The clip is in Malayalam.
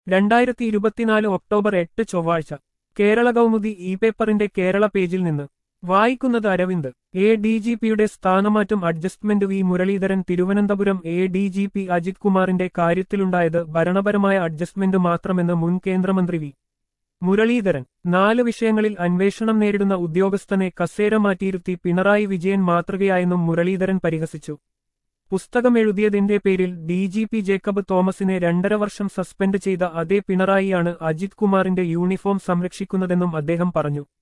രണ്ടായിരത്തി ഇരുപത്തിനാല് ഒക്ടോബർ എട്ട് ചൊവ്വാഴ്ച കേരള കൗമുദി ഇ പേപ്പറിന്റെ കേരള പേജിൽ നിന്ന് വായിക്കുന്നത് അരവിന്ദ് എ ഡി ജി പിയുടെ സ്ഥാനമാറ്റം adjustment V Muraleedharan Thiruvananthapuram A D G P Ajith കുമാറിന്റെ കാര്യത്തിലുണ്ടായത് ഭരണപരമായ അഡ്ജസ്റ്റ്മെന്റ് മാത്രമെന്ന് മുൻ കേന്ദ്രമന്ത്രി വി മുരളീധരൻ നാല് വിഷയങ്ങളിൽ അന്വേഷണം നേരിടുന്ന ഉദ്യോഗസ്ഥനെ കസേര മാറ്റിയിരുത്തി പിണറായി വിജയൻ മാതൃകയായെന്നും മുരളീധരൻ പരിഹസിച്ചു പുസ്തകം എഴുതിയതിന്റെ പേരിൽ ഡി ജി പി ജേക്കബ് തോമസിനെ രണ്ടര വർഷം സസ്പെൻഡ് ചെയ്ത അതേ പിണറായിയാണ് അജിത് കുമാറിന്റെ യൂണിഫോം സംരക്ഷിക്കുന്നതെന്നും അദ്ദേഹം പറഞ്ഞു